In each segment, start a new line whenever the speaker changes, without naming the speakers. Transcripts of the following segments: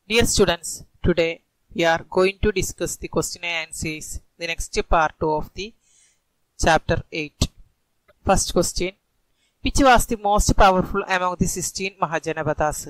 Dear students, today we are going to discuss the question and answers, the next part of the chapter 8. First question Which was the most powerful among the 16 Mahajanapadas?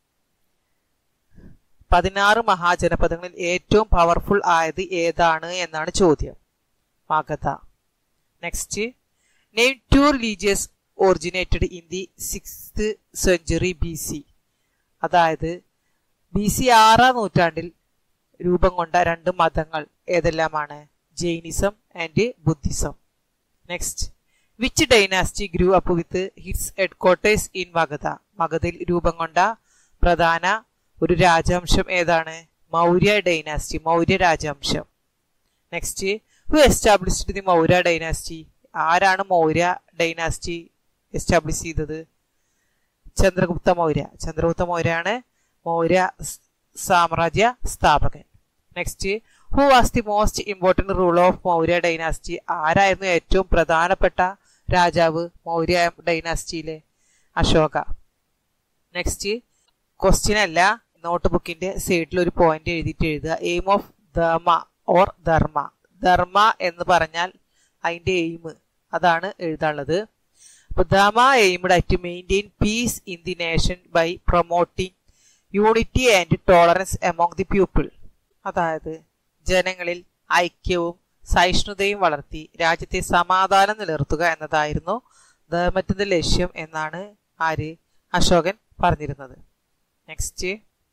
പതിനാറ് മഹാജനപദങ്ങളിൽ ഏറ്റവും powerful ആയത് ഏതാണ് എന്നാണ് ചോദ്യം Magadha next name to religious originated in the sixth century B C അതായത് B C ആറാം നൂറ്റാണ്ടിൽ രൂപം കൊണ്ട രണ്ട് മതങ്ങൾ ഏതെല്ലാമാണ് Jainism and Buddhism next which dynasty grew up with hits head quarters in Magadha മഗധയിൽ രൂപം കൊണ്ട പ്രധാന ഒരു രാജവംശം ഏതാണ് മൗര്യ ഡൈനാസ്റ്റി മൗര്യ രാജവംശം next who established the Maurya dynasty ആരാണ് മൗര്യ ഡൈനാസ്റ്റി എസ്റ്റാബ്ലിഷ് ചെയ്തത് ചന്ദ്രഗുപ്ത മൗര്യ ചന്ദ്രഗുപ്ത മൗര്യാണ് മൗര്യ സ് സാമ്രാജ്യ സ്ഥാപകൻ next who was the most important rule of Maurya dynasty ആരായിരുന്നു ഏറ്റവും പ്രധാനപ്പെട്ട രാജാവ് മൗര്യ ഡൈനാസ്റ്റിയിലെ അശോക നെക്സ്റ്റ് ക്വസ്റ്റ്യൻ അല്ല നോട്ട് ബുക്കിന്റെ സൈഡിൽ ഒരു പോയിന്റ് എഴുതിയിട്ട് എഴുതുക aim of dharma or dharma dharma എന്ന് പറഞ്ഞാൽ അതിന്റെ എയിം അതാണ് എഴുതാനുള്ളത് അപ്പൊ dharma aimed at maintain peace in the nation by promoting unity and tolerance among the people അതായത് ജനങ്ങളിൽ ഐക്യവും സഹിഷ്ണുതയും വളർത്തി രാജ്യത്തെ സമാധാനം നിലനിർത്തുക എന്നതായിരുന്നു ധർമ്മത്തിന്റെ ലക്ഷ്യം എന്നാണ് ആര് അശോകൻ പറഞ്ഞിരുന്നത് next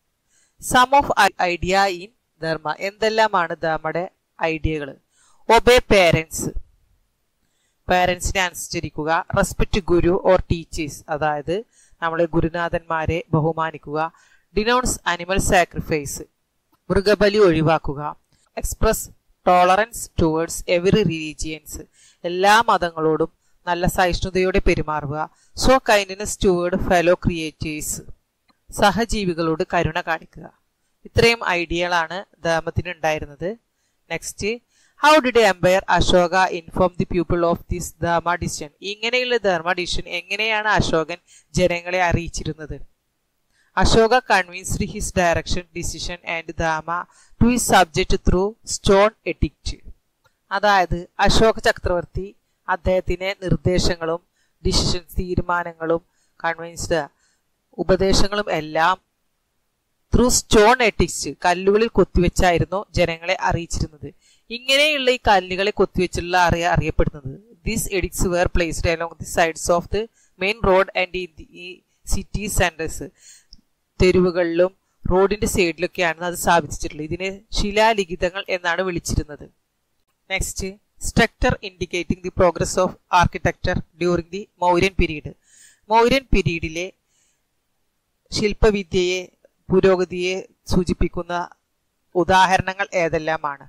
some of idea in dharma എന്തെല്ലാമാണ് ധർമ്മയുടെ ഐഡിയകൾ ഒബേ പേരൻസ് പേരൻസിനെ അനുസരിക്കുക റെസ്പെക്ട് ഗുരു ഓർ ടീച്ചേഴ്സ് അതായത് നമ്മളെ ഗുരുനാഥന്മാരെ ബഹുമാനിക്കുക ഡിനൗൺസ് അനിമൽ സാക്രിഫൈസ് മൃഗബലി ഒഴിവാക്കുക express tolerance towards every religions എല്ലാ മതങ്ങളോടും നല്ല സഹിഷ്ണുതയോടെ പെരുമാറുക so kindness toward fellow creators സഹജീവികളോട് കരുണ കാണിക്കുക ഇത്രയും ഐഡിയകളാണ് ധർമ്മത്തിന് ഉണ്ടായിരുന്നത് next how did empire Ashoka inform the people of this dharma decision ഇങ്ങനെയുള്ള ധർമ്മ ഡിസിഷൻ എങ്ങനെയാണ് അശോകൻ ജനങ്ങളെ അറിയിച്ചിരുന്നത് Ashoka convinced his direction decision and dharma to his subject through stone edict അതായത് അശോക ചക്രവർത്തി അദ്ദേഹത്തിന് നിർദ്ദേശങ്ങളും ഡിസിഷൻ തീരുമാനങ്ങളും കൺവിൻസ്ഡ് ഉപദേശങ്ങളും എല്ലാം ത്രൂ സ്റ്റോൺ എട്ടിക്സ് കല്ലുകളിൽ കൊത്തിവെച്ചായിരുന്നു ജനങ്ങളെ അറിയിച്ചിരുന്നത് ഇങ്ങനെയുള്ള ഈ കല്ലുകളെ കൊത്തിവെച്ചുള്ള അറിയ അറിയപ്പെടുന്നത് these edicts were placed along the sides of the main road and in the city centres തെരുവുകളിലും റോഡിന്റെ സൈഡിലൊക്കെയാണ് അത് സ്ഥാപിച്ചിട്ടുള്ളത് ഇതിനെ ശിലാലിഖിതങ്ങൾ എന്നാണ് വിളിച്ചിരുന്നത് next structure indicating the progress of architecture during the Mauryan period Mauryan പീരീഡിലെ ശില്പവിദ്യയെ പുരോഗതിയെ സൂചിപ്പിക്കുന്ന ഉദാഹരണങ്ങൾ ഏതെല്ലാമാണ്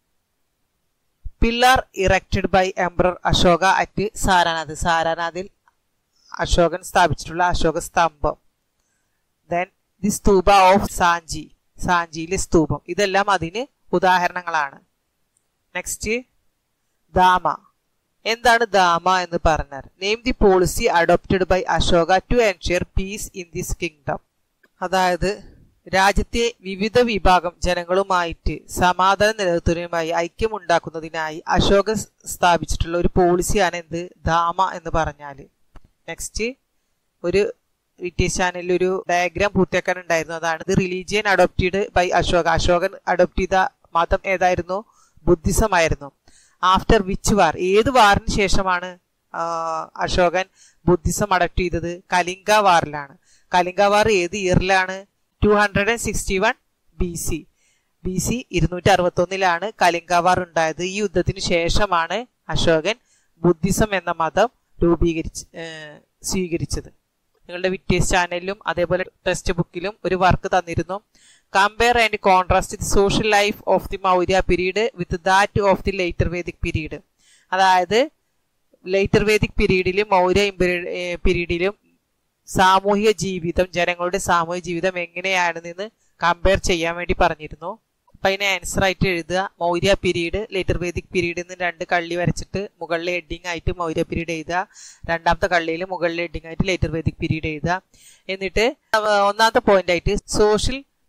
pillar erected by emperor Ashoka at Sarnath സാരാനാഥിൽ അശോകൻ സ്ഥാപിച്ചിട്ടുള്ള അശോക സ്തംഭം then the stupa of Sanchi സാഞ്ചിയിലെ സ്തൂപം ഇതെല്ലാം അതിന് ഉദാഹരണങ്ങളാണ് നെക്സ്റ്റ് ദാമ എന്താണ് ദാമ എന്ന് പറഞ്ഞാൽ name the policy adopted by Ashoka to ensure peace in this kingdom അതായത് രാജ്യത്തെ വിവിധ വിഭാഗം ജനങ്ങളുമായിട്ട് സമാധാനം നിലനിർത്തുന്നതിനുമായി ഐക്യമുണ്ടാക്കുന്നതിനായി അശോക സ്ഥാപിച്ചിട്ടുള്ള ഒരു പോളിസിയാണ് എന്ത് ധാമ എന്ന് പറഞ്ഞാൽ നെക്സ്റ്റ് ഒരു വിറ്റേജ് ചാനലിൽ ഒരു ഡയഗ്രാം പൂർത്തിയാക്കാൻ ഉണ്ടായിരുന്നു അതാണ് ഇത് റിലീജിയൻ അഡോപ്റ്റഡ് ബൈ അശോക അശോകൻ അഡോപ്റ്റ് ചെയ്ത മതം ഏതായിരുന്നു ബുദ്ധിസം ആയിരുന്നു ആഫ്റ്റർ വിച്ച് വാർ ഏത് വാറിന് ശേഷമാണ് അശോകൻ ബുദ്ധിസം അഡപ്റ്റ് ചെയ്തത് കലിംഗ വാറിലാണ് കലിംഗ വാർ ഏത് ഇയറിലാണ് two hundred and sixty one B C B C ഇരുന്നൂറ്റി അറുപത്തി ഒന്നിലാണ് കലിംഗ വാർ ഉണ്ടായത് ഈ യുദ്ധത്തിന് ശേഷമാണ് അശോകൻ ബുദ്ധിസം എന്ന മതം രൂപീകരിച്ച് സ്വീകരിച്ചത് നിങ്ങളുടെ വിറ്റേഴ്സ് ചാനലിലും അതേപോലെ ടെക്സ്റ്റ് ബുക്കിലും ഒരു വർക്ക് തന്നിരുന്നു compare and contrast the social life of the Maurya period with that of the later Vedic period അതായത് ലേറ്റർ വേദിക് പീരീഡിലും മൗര്യ പീരീഡിലും സാമൂഹിക ജീവിതം ജനങ്ങളുടെ സാമൂഹിക ജീവിതം എങ്ങനെയാണെന്ന് കമ്പയർ ചെയ്യാൻ വേണ്ടി പറഞ്ഞിരുന്നു അപ്പൊ അതിന് ആൻസർ ആയിട്ട് എഴുതുക മൗര്യ പീരീഡ് ലേറ്റർ വേദിക് പീരീഡിൽ നിന്ന് രണ്ട് കള്ളി വരച്ചിട്ട് മുകളിലെ ഹെഡിങ് ആയിട്ട് മൗര്യ പീരീഡ് എഴുതുക രണ്ടാമത്തെ കള്ളിയിൽ മുകളിലെ ഹെഡിങ് ആയിട്ട് ലേറ്റർ വേദിക് പീരീഡ് എഴുതുക എന്നിട്ട് ഒന്നാമത്തെ പോയിന്റ് ആയിട്ട് social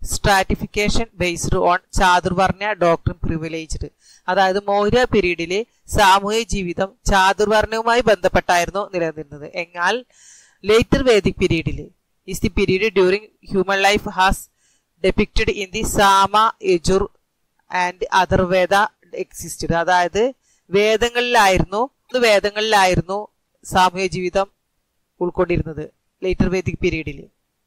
stratification based on chaturvarna doctor privileged അതായത് മൗര്യ പീരീഡിലെ സാമൂഹിക ജീവിതം ചാതുർവർണ്ണവുമായി ബന്ധപ്പെട്ടായിരുന്നു നിലനിന്നിരുന്നത് എന്നാൽ ലേറ്റർ വേദിക് പീരീഡിൽ is the period during human life has depicted in the Sama Yajur and other Veda existed അതായത് വേദങ്ങളിലായിരുന്നു വേദങ്ങളിലായിരുന്നു സാമൂഹിക ജീവിതം ഉൾക്കൊണ്ടിരുന്നത് ലേറ്റർ വേദിക് പീരീഡിൽ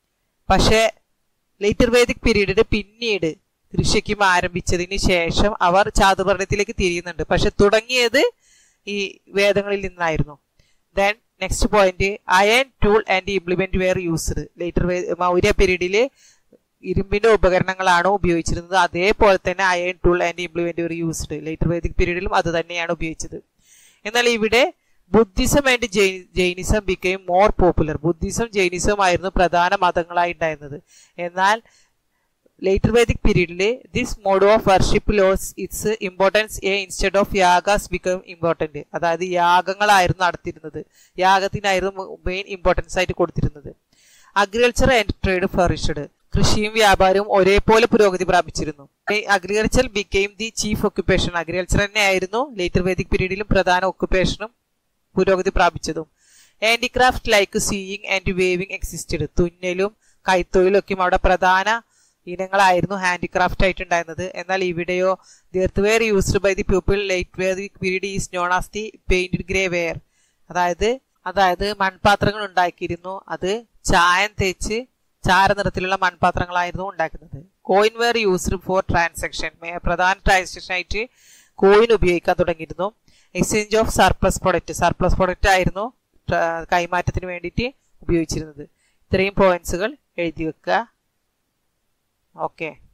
പക്ഷേ ലേറ്റർ വേദിക് പീരീഡിൽ പിന്നീട് കൃഷിക്കും ആരംഭിച്ചതിന് ശേഷം അവർ ചാതുർവർണ്ണത്തിലേക്ക് തിരിയുന്നുണ്ട് പക്ഷെ തുടങ്ങിയത് ഈ വേദങ്ങളിൽ നിന്നായിരുന്നു then next point iron tool and implement were used later Maurya പീരീഡിൽ ഇരുമ്പിന്റെ ഉപകരണങ്ങളാണ് ഉപയോഗിച്ചിരുന്നത് അതേപോലെ തന്നെ iron tool and implement were used later Vedic പീരീഡിലും അത് തന്നെയാണ് ഉപയോഗിച്ചത് എന്നാൽ ഇവിടെ Buddhism and Jainism became more popular Buddhism Jainism ആയിരുന്നു പ്രധാന മതങ്ങളായി ഉണ്ടായിരുന്നത് എന്നാൽ ലേറ്റർ വേദിക് പീരീഡിൽ this mode of worship lost its importance a instead of yagas become important അതായത് യാഗങ്ങളായിരുന്നു നടത്തിയിരുന്നത് യാഗത്തിനായിരുന്നു മെയിൻ ഇമ്പോർട്ടൻസ് ആയിട്ട് കൊടുത്തിരുന്നത് അഗ്രികൾച്ചർ ആൻഡ് ട്രേഡ് ഫ്ലറിഷ്ഡ് കൃഷിയും വ്യാപാരവും ഒരേപോലെ പുരോഗതി പ്രാപിച്ചിരുന്നു agriculture became the chief occupation agriculture തന്നെയായിരുന്നു ലേറ്റർ വേദിക് പീരീഡിലും പ്രധാന ഒക്യുപ്പേഷനും പുരോഗതി പ്രാപിച്ചതും handicraft like sewing and weaving existed തുന്നലും കൈത്തൊഴിലും ഒക്കെ അവിടെ പ്രധാന ഇനങ്ങളായിരുന്നു ഹാൻഡിക്രാഫ്റ്റ് ആയിട്ടുണ്ടായിരുന്നത് എന്നാൽ ഇവിടെയോ ദീർത്ത് were used by the people late Vedic period is known as the painted grey ware അതായത് അതായത് മൺപാത്രങ്ങൾ ഉണ്ടാക്കിയിരുന്നു അത് ചായം തേച്ച് ചാരനിറത്തിലുള്ള മൺപാത്രങ്ങളായിരുന്നു ഉണ്ടാക്കുന്നത് coin were used for transaction പ്രധാന ട്രാൻസാക്ഷൻ ആയിട്ട് കോയിൻ ഉപയോഗിക്കാൻ തുടങ്ങിയിരുന്നു exchange of surplus product surplus product ആയിരുന്നു കൈമാറ്റത്തിന് വേണ്ടിയിട്ട് ഉപയോഗിച്ചിരുന്നത് ഇത്രയും പോയിന്റ്സുകൾ എഴുതി വെക്കുക ഓക്കെ